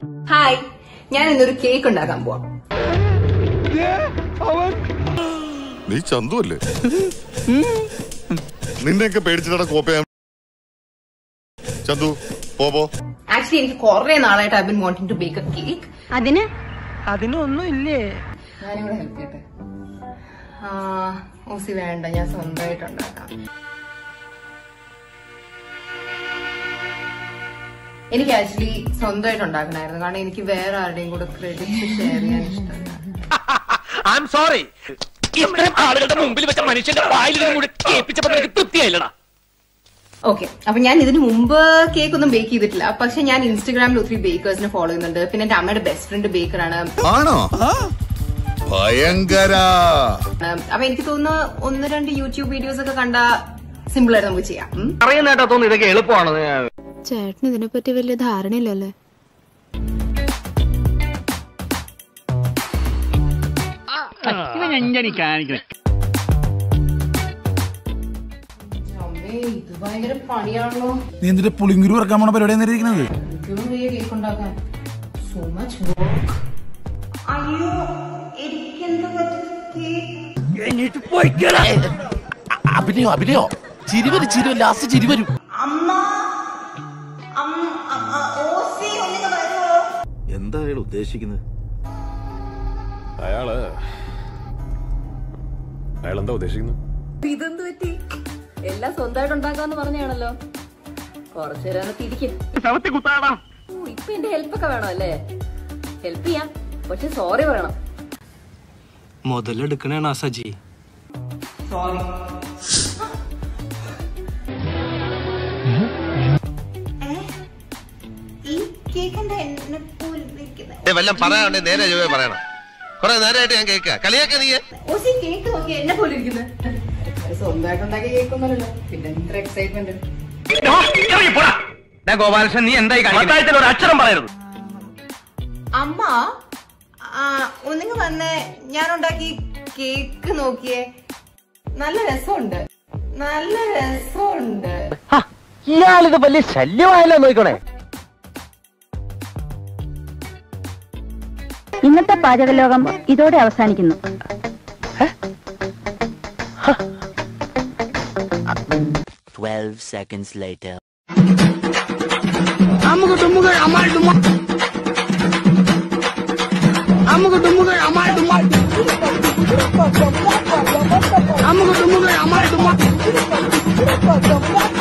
Hi ഞാൻ ഇന്നൊരു cake ഉണ്ടാക്കാൻ പോവാം നീ ചന്തു അല്ലേ നിന്നെയൊക്കെ പേടിച്ചിട്ടാണ് കോപ്പ ചന്തു പോ പോ ആക്ച്വലി എനിക്ക് കുറെ നാളായിട്ട് I been wanting to bake a cake അതിന് അതിനൊന്നും ഇല്ലേ ഞാനിവിടെ ഹെൽപ്പ് ചെയ്യട്ടെ ആ ഓസി വേണ്ട ഞാൻ സ്വന്തമായിട്ട് ഉണ്ടാക്കാം എനിക്ക് ആക്ച്വലി സ്വന്തമായിട്ട് ഉണ്ടാക്കണമായിരുന്നു കാരണം എനിക്ക് വേറെ ആരുടെയും കൂടെ ക്രെഡിറ്റ് ഷെയർ ചെയ്യാൻ ഇഷ്ടമല്ല ഐ എം സോറി ഇത്രയും ആളുകളുടെ മുമ്പിൽ വെച്ച മനുഷ്യന്റെ വായിൽ നിന്ന് കൂടി കേൾപ്പിച്ചപ്പോ നിനക്ക് തൃപ്തിയായില്ലടാ ഓക്കെ അപ്പൊ ഞാൻ ഇതിനു മുമ്പ് കേക്ക് ഒന്നും ബേക്ക് ചെയ്തിട്ടില്ല പക്ഷെ ഞാൻ ഇൻസ്റ്റഗ്രാമിൽ ഒത്തിരി ബേക്കേഴ്സിനെ ഫോളോ ചെയ്യുന്നുണ്ട് പിന്നെ എന്റെ അമ്മയുടെ ബെസ്റ്റ് ഫ്രണ്ട് ബേക്കറാണ് ആണോ ഭയങ്കര അപ്പൊ എനിക്ക് തോന്നുന്നു ഒന്ന് രണ്ട് യൂട്യൂബ് വീഡിയോസ് ഒക്കെ കണ്ട സിമ്പിൾ ആയിട്ട് നമുക്ക് ചെയ്യാം ഉം. അറിയുന്ന കേട്ടോ തോന്നുന്നു ഇതൊക്കെ എളുപ്പമാണ് ചേട്ടന് ഇതിനെപ്പറ്റി വലിയ ധാരണയില്ലല്ലേ അമ്മേ, ഇത് ഭയങ്കര പണിയാണല്ലോ നീ എന്തിന്റെ പുളിങ്കുരു ഇറക്കാൻ പോണ പരിപാടി ഇരിക്കുന്നത് ഏറ്റവും വലിയ കേക്ക് ഉണ്ടാക്കാൻ സോ മച്ച് വർക്ക് അയ്യോ എനിക്കെന്താ കേക്ക് അഭിനയോ അഭിനയോ ചിരി വരും ചിരി വരും ലാസ്റ്റ് ചിരി വരും അമ്മ അമ്മ ഓസി ഒന്നിങ്ങ് വരുമോ എന്താ അയാൾ ഉദ്ദേശിക്കുന്നത് അയാള് അയാളെന്താ ഉദ്ദേശിക്കുന്നത് ഇതെന്ത് പറ്റി എല്ലാം സ്വന്തമായിട്ട് ഉണ്ടാക്കാന്ന് പറഞ്ഞാണല്ലോ കുറച്ചു നേരം തിരിക്കും ശവത്തി കുത്താടാ ഓ ഇപ്പൊ എന്റെ ഹെൽപ്പ് ഒക്കെ വേണം അല്ലേ ഹെൽപ്പ് ചെയ്യാം പക്ഷെ സോറി പറയണം മുതലെടുക്കണേണ സജി സോറി ഈ കേക്ക് എന്താ എന്നെ പോലെ ഇരിക്കുന്നെ? വല്ലതും പറയാനുണ്ടെ നേരെ ചൊവ്വേ പറയണം കുറെ നേരമായിട്ട് ഞാൻ കേൾക്കുക കളിയാക്ക നീ ഓസി കേക്ക് നോക്കി എന്നെ പോലെ ഇരിക്കുന്നത് സ്വന്തമായിട്ട് ഉണ്ടാക്കിയ കേക്ക് ഒന്നുമല്ലല്ലോ പിന്നെ ഇത്ര എക്സൈറ്റ്മെന്റ് ഗോപാലകൃഷ്ണൻ നീ എന്തായി കാണിക്കുന്നത് ഒരു അക്ഷരം പറയരുത് അമ്മ ആ, ഒന്നിങ്ങ് വന്നേ ഞാൻ ഉണ്ടാക്കി കേക്ക് നോക്കിയേ നല്ല രസമുണ്ട് നല്ല രസമുണ്ട് ഇയാളിത് വലിയ ശല്യമായല്ലോ നോക്കണേ ഇന്നത്തെ പാചകലോകം ഇതോടെ അവസാനിക്കുന്നു ട്വൽവ് സെക്കൻഡ്സ് ലേറ്റർ അമ്മുക്ക് തുമ്മുക അമ്മാൾ തുമ്മ അമ്മുക്ക് തുമ്മുക അമ്മാൾ തുമ്മ അമ്മുക്ക് തുമ്മുക അമ്മാൾ തുമ്മ